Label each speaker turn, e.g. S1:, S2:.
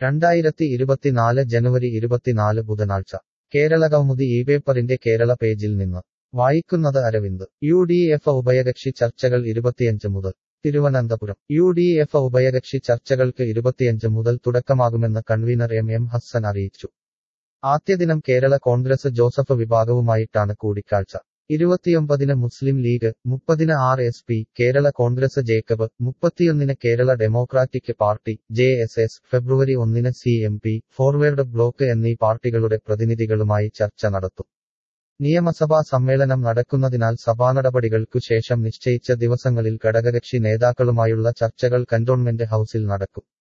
S1: രണ്ടായിരത്തി ഇരുപത്തിനാല് ജനുവരി ഇരുപത്തിനാല് ബുധനാഴ്ച കേരള കൗമുദി ഈ പേപ്പറിന്റെ കേരള പേജിൽ നിന്ന് വായിക്കുന്നത് അരവിന്ദ് യു ഡി എഫ് ഉഭയകക്ഷി ചർച്ചകൾ ഇരുപത്തിയഞ്ച് മുതൽ തിരുവനന്തപുരം യു ഡി എഫ് ഉഭയകക്ഷി ചർച്ചകൾക്ക് ഇരുപത്തിയഞ്ച് മുതൽ തുടക്കമാകുമെന്ന് കൺവീനർ എം എം ഹസ്സൻ അറിയിച്ചു ആദ്യദിനം കേരള കോൺഗ്രസ് ജോസഫ് വിഭാഗവുമായിട്ടാണ് കൂടിക്കാഴ്ച ഇരുപത്തിയൊമ്പതിന് മുസ്ലിം ലീഗ് മുപ്പതിന് R S P Kerala Congress Jacob മുപ്പത്തിയൊന്നിന് Kerala Democratic Party J S S ഫെബ്രുവരി ഒന്നിന് C M P Forward Bloc എന്നീ പാർട്ടികളുടെ പ്രതിനിധികളുമായി ചർച്ച നടത്തും നിയമസഭാ സമ്മേളനം നടക്കുന്നതിനാൽ സഭാനടപടികൾക്കു ശേഷം നിശ്ചയിച്ച ദിവസങ്ങളിൽ ഘടകകക്ഷി നേതാക്കളുമായുള്ള ചർച്ചകൾ കന്റോൺമെന്റ് ഹൌസിൽ നടക്കും